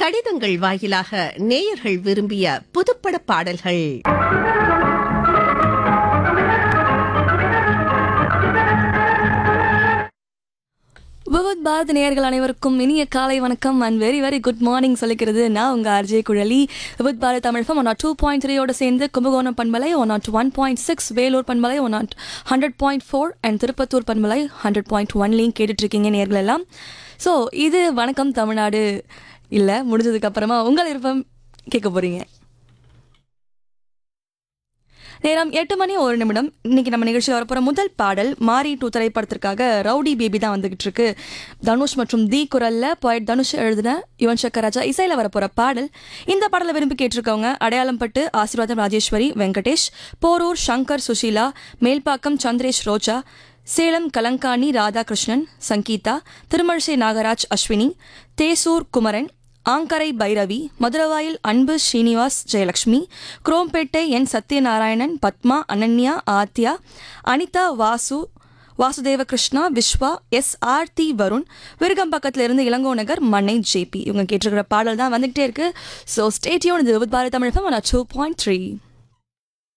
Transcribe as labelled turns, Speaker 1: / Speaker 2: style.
Speaker 1: கடிதங்கள் வாயிலாக நேயர்கள் விரும்பிய புதுப்பட பாடல்கள்
Speaker 2: விவத் பாரத் நேயர்கள் அனைவருக்கும் இனிய காலை வணக்கம் and very very good morning சொல்லிக்கிறது நான் உங்கள் RJ Kuzhali Vividh Bharat Tamil FM one nought two point த்ரீயோட சேர்ந்து கும்பகோணம் பண்பலை one nought one point six Vellore பண்பலை one nought hundred point four and Tirupattur பண்பலை ஹண்ட்ரட் பாயிண்ட் ஒன்லையும் கேட்டுட்ருக்கீங்க நேர்கள் எல்லாம் ஸோ இது வணக்கம் தமிழ்நாடு இல்லை முடிஞ்சதுக்கப்புறமா உங்கள் விருப்பம் கேட்க போகிறீங்க நேரம் எட்டு மணி ஒரு நிமிடம் இன்னைக்கு நம்ம நிகழ்ச்சியில் வரப்போற முதல் பாடல் மாரி டூ திரைப்படத்திற்காக ரவுடி பேபி தான் வந்துகிட்டு இருக்கு தனுஷ் மற்றும் தி குரல்ல போய்ட் தனுஷ் எழுதின யுவன் சக்கர் ராஜா இசையில வரப்போற பாடல் இந்த பாடலை விரும்பி கேட்டிருக்கவங்க அடையாளம் பட்டு ஆசீர்வாதம் ராஜேஸ்வரி வெங்கடேஷ் போரூர் சங்கர் சுஷீலா மேல்பாக்கம் சந்திரேஷ் ரோஜா சேலம் கலங்காணி ராதாகிருஷ்ணன் சங்கீதா திருமழிசை நாகராஜ் அஸ்வினி தேசூர் குமரன் ஆங்கரை பைரவி மதுரவாயில் அன்பு ஸ்ரீனிவாஸ் ஜெயலட்சுமி குரோம்பேட்டை என் சத்யநாராயணன் பத்மா அனன்யா ஆத்யா அனிதா வாசு வாசுதேவ கிருஷ்ணா விஸ்வா எஸ் ஆர்த்தி வருண் விருகம்பக்கத்துல இருந்து இளங்கோ நகர் மன்னை ஜேபி இவங்க கேட்டிருக்கிற பாடல் தான் வந்துகிட்டே இருக்கு ஸோ ஸ்டேட்யூன் இது with Bharat Tamil two point three